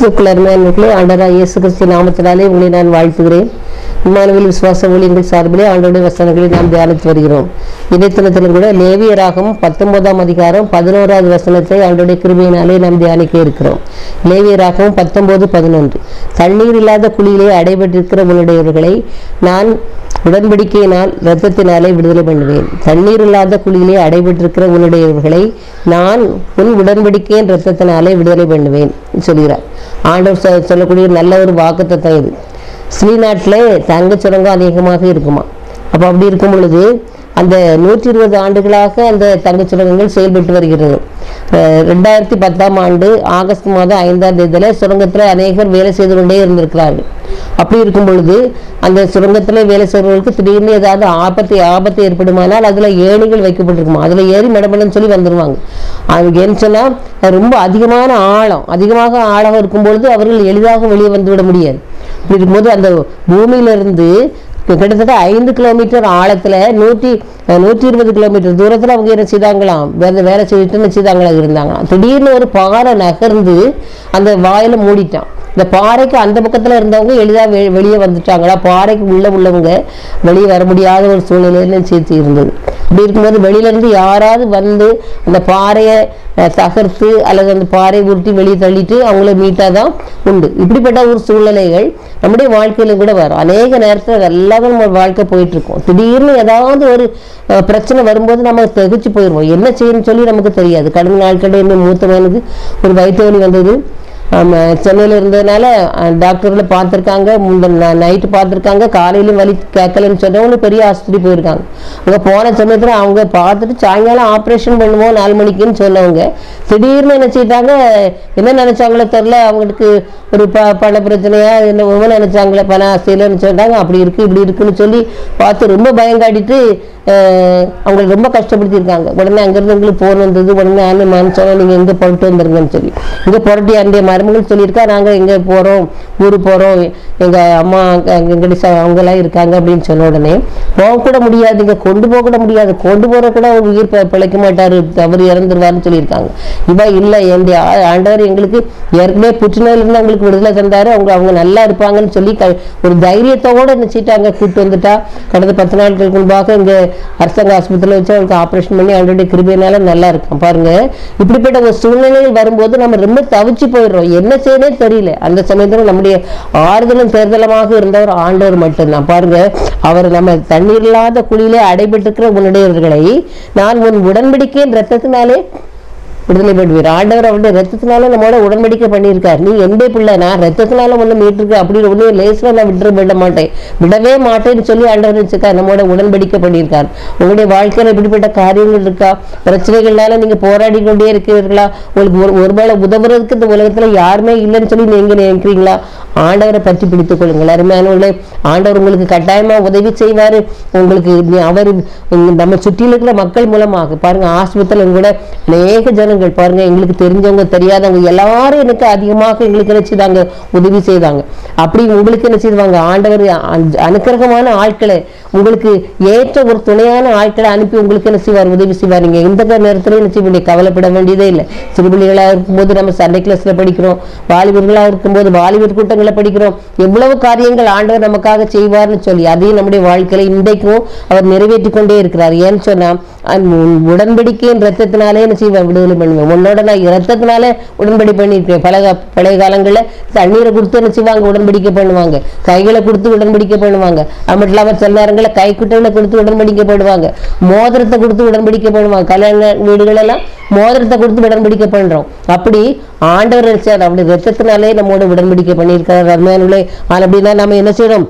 கிறிஸ்துக்குள் அருமையானவர்களே ஆண்டராக இயேசு கிறிஸ்து நாமத்தினாலே உங்களை நான் வாழ்த்துகிறேன் இம்மானுவேல் விசுவாச ஊழியங்கள் சார்பிலே ஆண்டோடைய வசனங்களை நாம் தியானித்து வருகிறோம் இடைத்தனத்திலும் கூட லேவியராகவும் பத்தொன்பதாம் அதிகாரம் பதினோராவது வசனத்தை ஆண்டோடைய கிருபையினாலே நாம் தியானிக்க இருக்கிறோம் லேவியராகவும் பத்தொன்பது பதினொன்று தண்ணீர் இல்லாத குழியிலே அடைபட்டிருக்கிற உன்னுடையவர்களை நான் உடன்படிக்கையினால் இரத்தத்தினாலே விடுதலை பண்ணுவேன் தண்ணீர் இல்லாத குழியிலே அடைபட்டிருக்கிற உன்னுடையவர்களை நான் உன் உடன்படிக்கையின் இரத்தத்தினாலே விடுதலை பண்ணுவேன் சொல்கிறார் ஆண்டவர் சொ- சொல்லக்கூடிய நல்ல ஒரு வாக்குத்தத்தம் இது ஸ்ரீநாட்டில் தங்க சுரங்கம் அதிகமாக இருக்குமா அப்போ அப்படி இருக்கும் பொழுது அந்த நூற்றி இருபது ஆண்டுகளாக அந்த தங்கச் சுரங்கங்கள் செயல்பட்டு வருகிறது அஹ் ரெண்டாயிரத்தி பத்தாம் ஆண்டு ஆகஸ்ட் மாதம் ஐந்தாம் தேதியில சுரங்கத்தில் அநேகர் வேலை செய்து கொண்டே இருந்திருக்கிறார்கள் அப்படி இருக்கும் பொழுது அந்த சுரங்கத்தில் வேலை செய்கிறவர்களுக்கு திடீர்னு ஏதாவது ஆபத்து ஆபத்து ஏற்படுமானால் அதில் ஏணிகள் வைக்கப்பட்டிருக்குமா அதில் ஏறி நடமலன்னு சொல்லி வந்துருவாங்க அது ஏன்னு சொன்னால் ரொம்ப அதிகமான ஆழம் அதிகமாக ஆழம் இருக்கும் பொழுது அவர்கள் எளிதாக வெளியே வந்துவிட முடியாது இப்படி இருக்கும்போது அந்த பூமியிலிருந்து கிட்டத்தட்ட ஐந்து கிலோமீட்டர் ஆழத்துல நூற்றி அஹ், நூற்றி இருபது கிலோமீட்டர் தூரத்துல அவங்க என்ன செய்தாங்களாம் வேலை வேலை செய்துட்டு என்ன செய்தாங்களாம் இருந்தாங்களாம் திடீர்னு ஒரு பாறை நகர்ந்து அந்த வாயில மூடிட்டான் இந்த பாறைக்கு அந்த பக்கத்துல இருந்தவங்க எளிதாக வெ வெளியே வந்துட்டாங்களா பாறைக்கு உள்ள உள்ளவங்க வெளியே வர முடியாத ஒரு சூழ்நிலையில சேர்த்து இருந்தது அப்படி இருக்கும்போது வெளியில இருந்து யாராவது வந்து அந்த பாறையை அஹ், தகர்த்து அல்லது அந்த பாறை உருட்டி வெளியே தள்ளிட்டு அவங்கள மீட்டாதான் உண்டு இப்படிப்பட்ட ஒரு சூழ்நிலைகள் நம்முடைய வாழ்க்கையில கூட வரும் அநேக நேரத்தில் எல்லாமே நம்ம வாழ்க்கை போயிட்டு இருக்கோம் திடீர்னு ஏதாவது ஒரு அஹ், பிரச்சனை வரும்போது நம்ம திகைச்சு போயிடுவோம் என்ன செய்யணும்னு சொல்லி நமக்கு தெரியாது கடந்த நாட்களில் இன்னும் மூத்த மகனுக்கு ஒரு வயிற்று வலி வந்தது ஆமா, சென்னையில் இருந்ததுனால டாக்டரில் பார்த்துருக்காங்க முந்தின நைட்டு பார்த்துருக்காங்க காலையிலும் வலி கேட்கலன்னு சொன்னவங்க பெரிய ஆஸ்பத்திரி போயிருக்காங்க அங்கே போன சமயத்தில் அவங்க பார்த்துட்டு சாயங்காலம் ஆப்ரேஷன் பண்ணுவோம் நாலு மணிக்குன்னு சொன்னவங்க திடீர்னு என்ன செய்தாங்க என்ன நினைச்சாங்களோ தெரில அவங்களுக்கு ஒரு ப பண பிரச்சனையா என்ன நினைச்சாங்களே பண ஆசையிலன்னு சொன்னாங்க அப்படி இருக்கு இப்படி இருக்குன்னு சொல்லி பார்த்து ரொம்ப பயங்காட்டிட்டு அஹ், அவங்களை ரொம்ப கஷ்டப்படுத்தியிருக்காங்க உடனே அங்கேருந்து உங்களுக்கு போன் வந்தது உடனே ஆண்டு மனுஷன் நீங்கள் எங்கே புரட்டு வந்துருங்கன்னு சொல்லி இங்கே புரட்டி அண்டிய மருமகள் சொல்லியிருக்கா நாங்கள் எங்கே போகிறோம் ஊருக்கு போகிறோம் எங்கள் அம்மா எங்கடி அவங்கெல்லாம் இருக்காங்க அப்படின்னு சொன்ன உடனே போகக்கூட முடியாது இங்கே கொண்டு போக கூட முடியாது கொண்டு போகிற கூட அவர் உயிர் பி- பிழைக்க மாட்டார் அவர் இறந்துருவாருன்னு சொல்லியிருக்காங்க இவ இல்லை என் ஆண்டவர் எங்களுக்கு ஏற்கனவே புற்றுநோயிலிருந்து அவங்களுக்கு விடுதலை தந்தாரு அவங்க அவங்க நல்லா இருப்பாங்கன்னு சொல்லி க- ஒரு தைரியத்தோட நினைச்சிட்டாங்க கூட்டு வந்துட்டா கடந்த பத்து நாட்களுக்கு முன்பாக இங்க அரசாங்க ஆஸ்பத்திரியில் வச்சு அவங்களுக்கு ஆபரேஷன் பண்ணி அவருடைய கிருபையினால நல்லா இருக்கும் பாருங்க இப்படிப்பட்ட ஒரு சூழ்நிலைகள் வரும்போது நம்ம ரொம்ப தவிச்சு போயிடுறோம் என்ன செய்யனே தெரியல அந்த சமயத்துல நம்முடைய ஆறுதலும் தேர்தலமாக இருந்தவர் ஆண்டவர் மட்டும்தான் பாருங்க அவர் நம்ம தண்ணீர் இல்லாத குழியிலே அடைபட்டிருக்கிற உன்னுடையவர்களை நான் உன் உடன்படிக்கையின் ரத்தத்தினாலே விடுதலை பண்ணுவீர் ஆண்டவர் அவருடைய ரத்தத்தினால நம்மளோட உடன்படிக்கை பண்ணியிருக்கார் நீ என்னுடைய பிள்ளை நான் ரத்தத்தினால ஒன்று மீட்டிருக்க அப்படின்னு ஒன்று லேசில் நான் விட்டுற விட மாட்டேன் விடவே மாட்டேன்னு சொல்லி ஆண்டவர் வச்சிருக்கார் நம்மளோட உடன்படிக்கை பண்ணியிருக்கார் உங்களுடைய வாழ்க்கையில் இப்படிப்பட்ட காரியங்கள் இருக்கா பிரச்சனைகள்னால நீங்க போராடி கொண்டே இருக்கிறீர்களா உங்களுக்கு ஒரு ஒருவேளை உதவுறதுக்கு இந்த உலகத்துல யாருமே இல்லைன்னு சொல்லி நீங்க நினைக்கிறீங்களா ஆண்டவரை பற்றி பிடித்துக் கொள்ளுங்கள் அருமையானவர்களே ஆண்டவர் உங்களுக்கு கட்டாயமா உதவி செய்வாரு உங்களுக்கு நீ- அவர் நம்ம சுற்றியில் இருக்கிற மக்கள் மூலமாக பாருங்க ஆஸ்பத்திரியில் கூட அநேக ஜனங்கள் பாருங்க எங்களுக்கு தெரிஞ்சவங்க தெரியாதவங்க எல்லாரும் எனக்கு அதிகமாக எங்களுக்கு என்ன செய்தாங்க உதவி செய்தாங்க அப்படி உங்களுக்கு என்ன செய்வாங்க ஆண்டவர் அ- அனுக்கிரகமான ஆட்களை உங்களுக்கு ஏற்ற ஒரு துணையான ஆட்களை அனுப்பி உங்களுக்கு என்ன செய்வார் உதவி செய்வார் நீங்க எந்த நேரத்துல என்ன செய்ய வேண்டிய கவலைப்பட வேண்டியதே இல்லை சிறுபிள்ளைகளா இருக்கும்போது நம்ம சண்டை கிளாஸ்ல படிக்கிறோம் வாலிபர்களா இருக்கும்போது வாலிபர் கூட்டங்களை படிக்கிறோம் எவ்வளவு காரியங்கள் ஆண்டவர் நமக்காக செய்வார்னு சொல்லி அதையும் நம்முடைய வாழ்க்கையில இன்றைக்கும் அவர் நிறைவேற்றி கொண்டே இருக்கிறார் ஏன்னு சொன்னா அந் உன் உடன்படிக்கையின் ரத்தத்தினாலே என்ன செய்வேன் விடுதலை பண்ணுவேன் உன்னோட நான் ரத்தத்தினாலே உடன்படி பண்ணியிருக்கேன் பல கா- பழைய காலங்களில் தண்ணீரை கொடுத்து என்ன செய்வாங்க உடன்படிக்கை பண்ணுவாங்க கைகளை கொடுத்து உடன்படிக்கை பண்ணுவாங்க அது மட்டும் இல்லாமல் சில நேரங்களில் கைக்குட்டைகளை கொடுத்து உடன்படிக்கை பண்ணுவாங்க மோதிரத்தை கொடுத்து உடன்படிக்கை பண்ணுவாங்க கல்யாண வீடுகளெல்லாம் மோதிரத்தை கொடுத்து உடன்படிக்கை பண்றோம் அப்படி ஆண்டவர் நினைச்சார் அப்படி ரத்தத்தினாலே நம்மோட உடன்படிக்கை பண்ணியிருக்கிறார் அருமையானவர்களே ஆனால் அப்படின்னா நம்ம என்ன செய்யணும்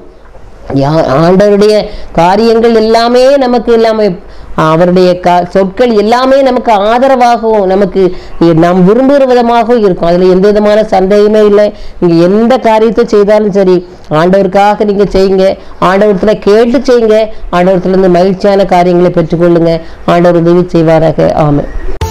யா- ஆண்டவருடைய காரியங்கள் எல்லாமே நமக்கு எல்லாமே அவருடைய க சொற்கள் எல்லாமே நமக்கு ஆதரவாகவும் நமக்கு நாம் விரும்புகிற விதமாகவும் இருக்கும் அதில் எந்த விதமான சந்தேகமே இல்லை நீங்கள் எந்த காரியத்தை செய்தாலும் சரி ஆண்டவருக்காக நீங்கள் செய்யுங்க ஆண்டவரத்தில் கேட்டு செய்யுங்க ஆண்டவரத்துலேருந்து மகிழ்ச்சியான காரியங்களை பெற்றுக்கொள்ளுங்க ஆண்டவர் உதவி செய்வாராக ஆமென்